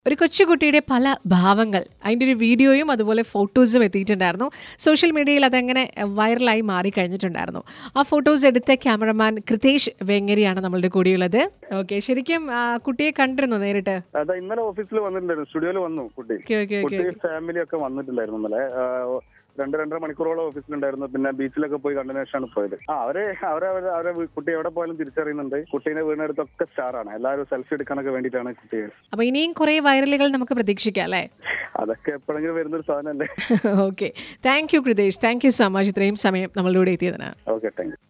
ഒരു കൊച്ചുകുട്ടിയുടെ പല ഭാവങ്ങൾ അതിൻ്റെ ഒരു വീഡിയോയും അതുപോലെ ഫോട്ടോസും എത്തിയിട്ടുണ്ടായിരുന്നു സോഷ്യൽ മീഡിയയിൽ അതങ്ങനെ വൈറലായി മാറിക്കഴിഞ്ഞിട്ടുണ്ടായിരുന്നു ആ ഫോട്ടോസ് എടുത്ത ക്യാമറമാൻ കൃതേഷ് വെങ്ങരിയാണ് നമ്മളുടെ കൂടെയുള്ളത് ഓക്കെ ശരിക്കും ആ, കുട്ടിയെ കണ്ടിരുന്നു നേരിട്ട് അതാ ഇന്നലെ ഓഫീസിൽ വന്നിട്ടുണ്ടായിരുന്നു സ്റ്റുഡിയോയിൽ വന്നു കുട്ടി ഓക്കെ ഓക്കെ ഓക്കെ കുട്ടി ഫാമിലി ഒക്കെ വന്നിട്ടുണ്ടായിരുന്നു ഇന്നലെ ആ, രണ്ട് രണ്ടര മണിക്കൂറോളം ഓഫീസിലുണ്ടായിരുന്നു പിന്നെ ബീച്ചിലൊക്കെ പോയി കണ്ടതിന് ശേഷമാണ് പോയത് ആ അവര് അവരെ അവരെ അവരെ വീ- കുട്ടി എവിടെ പോയാലും തിരിച്ചറിയുന്നുണ്ട് കുട്ടീനെ വീടിനടുത്തൊക്കെ സ്റ്റാറാണ് എല്ലാവരും സെൽഫി എടുക്കാനൊക്കെ വേണ്ടിയിട്ടാണ് കുട്ടിയെ അപ്പൊ ഇനിയും കുറെ വൈറലുകൾ നമുക്ക് പ്രതീക്ഷിക്കാം അല്ലേ അതൊക്കെ എപ്പോഴെങ്കിലും വരുന്നൊരു സാധനമല്ലേ okay thank you Krithesh thank you so much ഇത്രയും സമയം നമ്മളിലൂടെ എത്തിയതിന് ഓക്കെ താങ്ക്